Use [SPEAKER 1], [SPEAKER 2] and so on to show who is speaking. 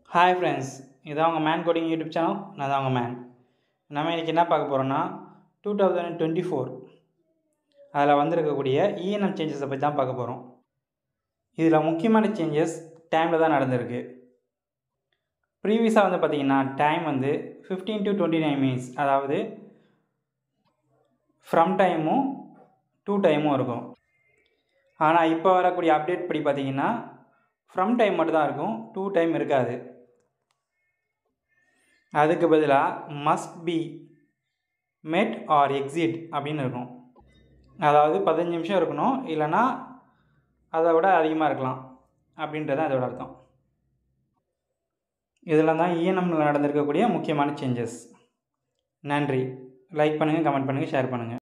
[SPEAKER 1] hi friends இதான் உங்கள் man coding YouTube channel நான் தான் உங்கள் மேன் நம்ம இன்றைக்கி என்ன பார்க்க போகிறோன்னா டூ தௌசண்ட் டுவெண்ட்டி ஃபோர் அதில் வந்திருக்கக்கூடிய இஎன்எம் சேஞ்சஸை பற்றி தான் பார்க்க போகிறோம் இதில் முக்கியமான சேஞ்சஸ் டைமில் தான் நடந்திருக்கு ப்ரீவியஸாக வந்து பார்த்திங்கன்னா டைம் வந்து fifteen to twenty nine minutes அதாவது ஃப்ரம் டைமும் டூ டைமும் இருக்கும் ஆனால் இப்போ வரக்கூடிய அப்டேட் படி பார்த்தீங்கன்னா ஃப்ரம் டைம் மட்டும் தான் இருக்கும் டூ டைம் இருக்காது அதுக்கு பதிலாக must be met or exit அப்படின்னு இருக்கும் அதாவது பதினஞ்சு நிமிஷம் இருக்கணும் இல்லைன்னா அதை விட அதிகமாக இருக்கலாம் அப்படின்றது தான் அதோட அர்த்தம் இதெல்லாம் தான் இஎன்எம்மில் நடந்திருக்கக்கூடிய முக்கியமான சேஞ்சஸ் நன்றி லைக் பண்ணுங்கள் கமெண்ட் பண்ணுங்கள் ஷேர் பண்ணுங்கள்